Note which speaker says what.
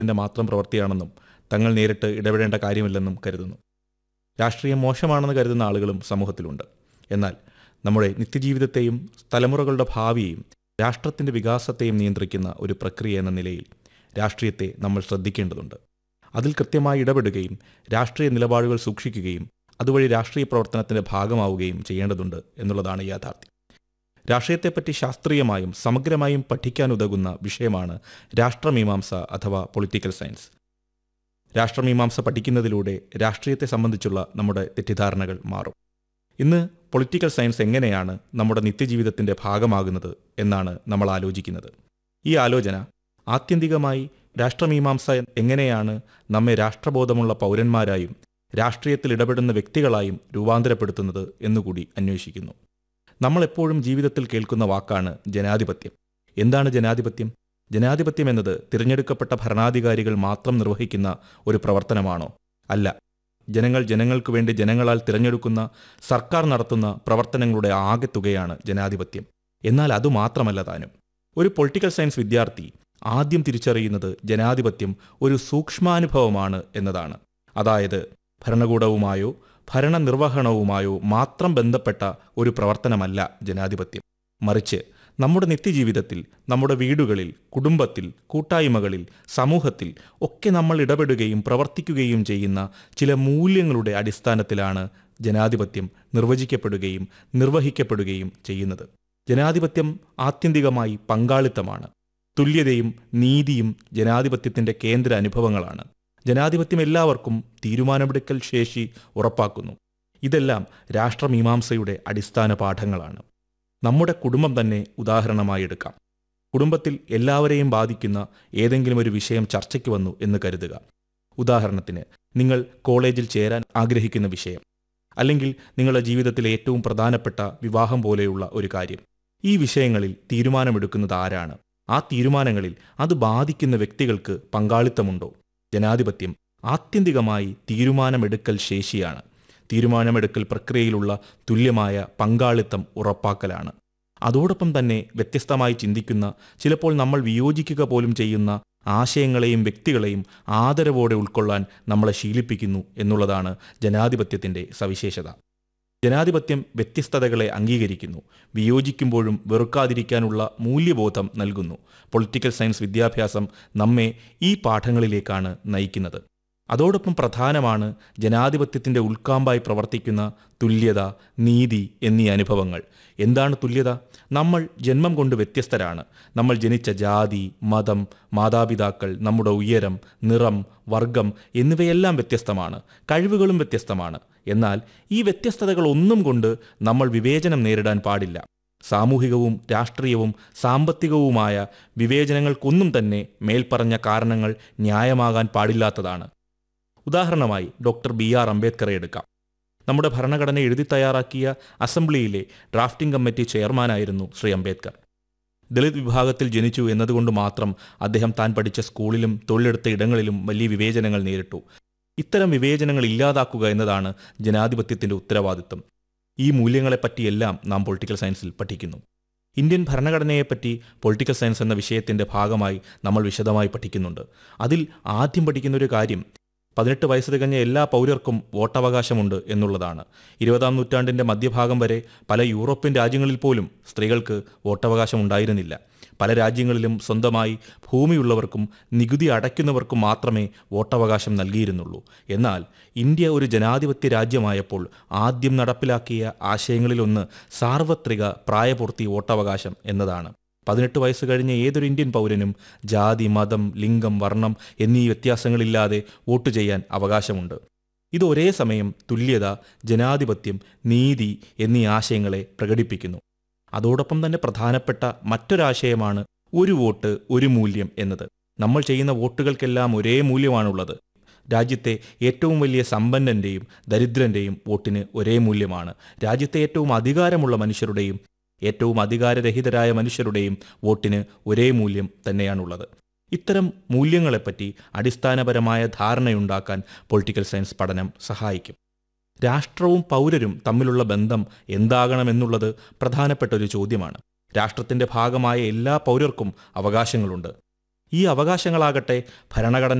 Speaker 1: രാഷ്ട്രീയത്തിൻ്റെ മാത്രം പ്രവൃത്തിയാണെന്നും തങ്ങൾ നേരിട്ട് ഇടപെടേണ്ട കാര്യമില്ലെന്നും കരുതുന്നു രാഷ്ട്രീയം മോശമാണെന്ന് കരുതുന്ന ആളുകളും സമൂഹത്തിലുണ്ട് എന്നാൽ നമ്മുടെ നിത്യജീവിതത്തെയും തലമുറകളുടെ ഭാവിയെയും രാഷ്ട്രത്തിൻ്റെ വികാസത്തെയും നിയന്ത്രിക്കുന്ന ഒരു പ്രക്രിയ എന്ന നിലയിൽ രാഷ്ട്രീയത്തെ നമ്മൾ ശ്രദ്ധിക്കേണ്ടതുണ്ട് അതിൽ കൃത്യമായി ഇടപെടുകയും രാഷ്ട്രീയ നിലപാടുകൾ സൂക്ഷിക്കുകയും അതുവഴി രാഷ്ട്രീയ പ്രവർത്തനത്തിന്റെ ഭാഗമാവുകയും ചെയ്യേണ്ടതുണ്ട് എന്നുള്ളതാണ് യാഥാർത്ഥ്യം രാഷ്ട്രീയത്തെപ്പറ്റി ശാസ്ത്രീയമായും സമഗ്രമായും പഠിക്കാനുതകുന്ന വിഷയമാണ് രാഷ്ട്രമീമാംസ അഥവാ പൊളിറ്റിക്കൽ സയൻസ് രാഷ്ട്രമീമാംസ പഠിക്കുന്നതിലൂടെ രാഷ്ട്രീയത്തെ സംബന്ധിച്ചുള്ള നമ്മുടെ തെറ്റിദ്ധാരണകൾ മാറും ഇന്ന് പൊളിറ്റിക്കൽ സയൻസ് എങ്ങനെയാണ് നമ്മുടെ നിത്യജീവിതത്തിന്റെ ഭാഗമാകുന്നത് എന്നാണ് നമ്മൾ ആലോചിക്കുന്നത് ഈ ആലോചന ആത്യന്തികമായി രാഷ്ട്രമീമാംസ എങ്ങനെയാണ് നമ്മെ രാഷ്ട്രബോധമുള്ള പൗരന്മാരായും രാഷ്ട്രീയത്തിൽ ഇടപെടുന്ന വ്യക്തികളായും രൂപാന്തരപ്പെടുത്തുന്നത് എന്നുകൂടി അന്വേഷിക്കുന്നു നമ്മൾ എപ്പോഴും ജീവിതത്തിൽ കേൾക്കുന്ന വാക്കാണ് ജനാധിപത്യം എന്താണ് ജനാധിപത്യം ജനാധിപത്യം എന്നത് തിരഞ്ഞെടുക്കപ്പെട്ട ഭരണാധികാരികൾ മാത്രം നിർവഹിക്കുന്ന ഒരു പ്രവർത്തനമാണോ അല്ല ജനങ്ങൾ ജനങ്ങൾക്ക് വേണ്ടി ജനങ്ങളാൽ തിരഞ്ഞെടുക്കുന്ന സർക്കാർ നടത്തുന്ന പ്രവർത്തനങ്ങളുടെ ആകെത്തുകയാണ് ജനാധിപത്യം എന്നാൽ അതുമാത്രമല്ല താനും ഒരു പൊളിറ്റിക്കൽ സയൻസ് വിദ്യാർത്ഥി ആദ്യം തിരിച്ചറിയുന്നത് ജനാധിപത്യം ഒരു സൂക്ഷ്മാനുഭവമാണ് എന്നതാണ് അതായത് ഭരണകൂടവുമായോ ഭരണനിർവഹണവുമായോ മാത്രം ബന്ധപ്പെട്ട ഒരു പ്രവർത്തനമല്ല ജനാധിപത്യം മറിച്ച് നമ്മുടെ നിത്യജീവിതത്തിൽ നമ്മുടെ വീടുകളിൽ കുടുംബത്തിൽ കൂട്ടായ്മകളിൽ സമൂഹത്തിൽ ഒക്കെ നമ്മൾ ഇടപെടുകയും പ്രവർത്തിക്കുകയും ചെയ്യുന്ന ചില മൂല്യങ്ങളുടെ അടിസ്ഥാനത്തിലാണ് ജനാധിപത്യം നിർവചിക്കപ്പെടുകയും നിർവഹിക്കപ്പെടുകയും ചെയ്യുന്നത് ജനാധിപത്യം ആത്യന്തികമായി പങ്കാളിത്തമാണ് തുല്യതയും നീതിയും ജനാധിപത്യത്തിന്റെ കേന്ദ്ര അനുഭവങ്ങളാണ് ജനാധിപത്യം എല്ലാവർക്കും തീരുമാനമെടുക്കൽ ശേഷി ഉറപ്പാക്കുന്നു ഇതെല്ലാം രാഷ്ട്രമീമാംസയുടെ അടിസ്ഥാന പാഠങ്ങളാണ് നമ്മുടെ കുടുംബം തന്നെ ഉദാഹരണമായി എടുക്കാം കുടുംബത്തിൽ എല്ലാവരെയും ബാധിക്കുന്ന ഏതെങ്കിലും ഒരു വിഷയം ചർച്ചയ്ക്ക് വന്നു എന്ന് കരുതുക ഉദാഹരണത്തിന് നിങ്ങൾ കോളേജിൽ ചേരാൻ ആഗ്രഹിക്കുന്ന വിഷയം അല്ലെങ്കിൽ നിങ്ങളുടെ ജീവിതത്തിലെ ഏറ്റവും പ്രധാനപ്പെട്ട വിവാഹം പോലെയുള്ള ഒരു കാര്യം ഈ വിഷയങ്ങളിൽ തീരുമാനമെടുക്കുന്നത് ആരാണ് ആ തീരുമാനങ്ങളിൽ അത് ബാധിക്കുന്ന വ്യക്തികൾക്ക് പങ്കാളിത്തമുണ്ടോ ജനാധിപത്യം ആത്യന്തികമായി തീരുമാനമെടുക്കൽ ശേഷിയാണ് തീരുമാനമെടുക്കൽ പ്രക്രിയയിലുള്ള തുല്യമായ പങ്കാളിത്തം ഉറപ്പാക്കലാണ് അതോടൊപ്പം തന്നെ വ്യത്യസ്തമായി ചിന്തിക്കുന്ന ചിലപ്പോൾ നമ്മൾ വിയോജിക്കുക പോലും ചെയ്യുന്ന ആശയങ്ങളെയും വ്യക്തികളെയും ആദരവോടെ ഉൾക്കൊള്ളാൻ നമ്മളെ ശീലിപ്പിക്കുന്നു എന്നുള്ളതാണ് ജനാധിപത്യത്തിന്റെ സവിശേഷത ജനാധിപത്യം വ്യത്യസ്തതകളെ അംഗീകരിക്കുന്നു വിയോജിക്കുമ്പോഴും വെറുക്കാതിരിക്കാനുള്ള മൂല്യബോധം നൽകുന്നു പൊളിറ്റിക്കൽ സയൻസ് വിദ്യാഭ്യാസം നമ്മെ ഈ പാഠങ്ങളിലേക്കാണ് നയിക്കുന്നത് അതോടൊപ്പം പ്രധാനമാണ് ജനാധിപത്യത്തിന്റെ ഉൾക്കാമ്പായി പ്രവർത്തിക്കുന്ന തുല്യത നീതി എന്നീ അനുഭവങ്ങൾ എന്താണ് തുല്യത നമ്മൾ ജന്മം കൊണ്ട് വ്യത്യസ്തരാണ് നമ്മൾ ജനിച്ച ജാതി മതം മാതാപിതാക്കൾ നമ്മുടെ ഉയരം നിറം വർഗം എന്നിവയെല്ലാം വ്യത്യസ്തമാണ് കഴിവുകളും വ്യത്യസ്തമാണ് എന്നാൽ ഈ വ്യത്യസ്തതകൾ ഒന്നും കൊണ്ട് നമ്മൾ വിവേചനം നേരിടാൻ പാടില്ല സാമൂഹികവും രാഷ്ട്രീയവും സാമ്പത്തികവുമായ വിവേചനങ്ങൾക്കൊന്നും തന്നെ മേൽപ്പറഞ്ഞ കാരണങ്ങൾ ന്യായമാകാൻ പാടില്ലാത്തതാണ് ഉദാഹരണമായി ഡോക്ടർ ബി ആർ അംബേദ്കറെ എടുക്കാം നമ്മുടെ ഭരണഘടന എഴുതി തയ്യാറാക്കിയ അസംബ്ലിയിലെ ഡ്രാഫ്റ്റിംഗ് കമ്മിറ്റി ചെയർമാനായിരുന്നു ശ്രീ അംബേദ്കർ ദളിത് വിഭാഗത്തിൽ ജനിച്ചു എന്നതുകൊണ്ട് മാത്രം അദ്ദേഹം താൻ പഠിച്ച സ്കൂളിലും തൊഴിലെടുത്ത ഇടങ്ങളിലും വലിയ വിവേചനങ്ങൾ നേരിട്ടു ഇത്തരം വിവേചനങ്ങൾ ഇല്ലാതാക്കുക എന്നതാണ് ജനാധിപത്യത്തിന്റെ ഉത്തരവാദിത്വം ഈ മൂല്യങ്ങളെപ്പറ്റിയെല്ലാം നാം പൊളിറ്റിക്കൽ സയൻസിൽ പഠിക്കുന്നു ഇന്ത്യൻ ഭരണഘടനയെപ്പറ്റി പൊളിറ്റിക്കൽ സയൻസ് എന്ന വിഷയത്തിന്റെ ഭാഗമായി നമ്മൾ വിശദമായി പഠിക്കുന്നുണ്ട് അതിൽ ആദ്യം പഠിക്കുന്ന ഒരു കാര്യം പതിനെട്ട് വയസ്സ് തികഞ്ഞ എല്ലാ പൗരർക്കും വോട്ടവകാശമുണ്ട് എന്നുള്ളതാണ് ഇരുപതാം നൂറ്റാണ്ടിന്റെ മധ്യഭാഗം വരെ പല യൂറോപ്യൻ രാജ്യങ്ങളിൽ പോലും സ്ത്രീകൾക്ക് വോട്ടവകാശം ഉണ്ടായിരുന്നില്ല പല രാജ്യങ്ങളിലും സ്വന്തമായി ഭൂമിയുള്ളവർക്കും നികുതി അടയ്ക്കുന്നവർക്കും മാത്രമേ വോട്ടവകാശം നൽകിയിരുന്നുള്ളൂ എന്നാൽ ഇന്ത്യ ഒരു ജനാധിപത്യ രാജ്യമായപ്പോൾ ആദ്യം നടപ്പിലാക്കിയ ആശയങ്ങളിലൊന്ന് സാർവത്രിക പ്രായപൂർത്തി വോട്ടവകാശം എന്നതാണ് പതിനെട്ട് വയസ്സ് കഴിഞ്ഞ ഏതൊരു ഇന്ത്യൻ പൗരനും ജാതി മതം ലിംഗം വർണ്ണം എന്നീ വ്യത്യാസങ്ങളില്ലാതെ വോട്ട് ചെയ്യാൻ അവകാശമുണ്ട് ഇത് ഒരേ സമയം തുല്യത ജനാധിപത്യം നീതി എന്നീ ആശയങ്ങളെ പ്രകടിപ്പിക്കുന്നു അതോടൊപ്പം തന്നെ പ്രധാനപ്പെട്ട മറ്റൊരാശയമാണ് ഒരു വോട്ട് ഒരു മൂല്യം എന്നത് നമ്മൾ ചെയ്യുന്ന വോട്ടുകൾക്കെല്ലാം ഒരേ മൂല്യമാണുള്ളത് രാജ്യത്തെ ഏറ്റവും വലിയ സമ്പന്നന്റെയും ദരിദ്രന്റെയും വോട്ടിന് ഒരേ മൂല്യമാണ് രാജ്യത്തെ ഏറ്റവും അധികാരമുള്ള മനുഷ്യരുടെയും ഏറ്റവും അധികാരരഹിതരായ മനുഷ്യരുടെയും വോട്ടിന് ഒരേ മൂല്യം തന്നെയാണുള്ളത് ഇത്തരം മൂല്യങ്ങളെപ്പറ്റി അടിസ്ഥാനപരമായ ധാരണയുണ്ടാക്കാൻ പൊളിറ്റിക്കൽ സയൻസ് പഠനം സഹായിക്കും രാഷ്ട്രവും പൗരരും തമ്മിലുള്ള ബന്ധം എന്താകണമെന്നുള്ളത് പ്രധാനപ്പെട്ട ഒരു ചോദ്യമാണ് രാഷ്ട്രത്തിന്റെ ഭാഗമായ എല്ലാ പൗരർക്കും അവകാശങ്ങളുണ്ട് ഈ അവകാശങ്ങളാകട്ടെ ഭരണഘടന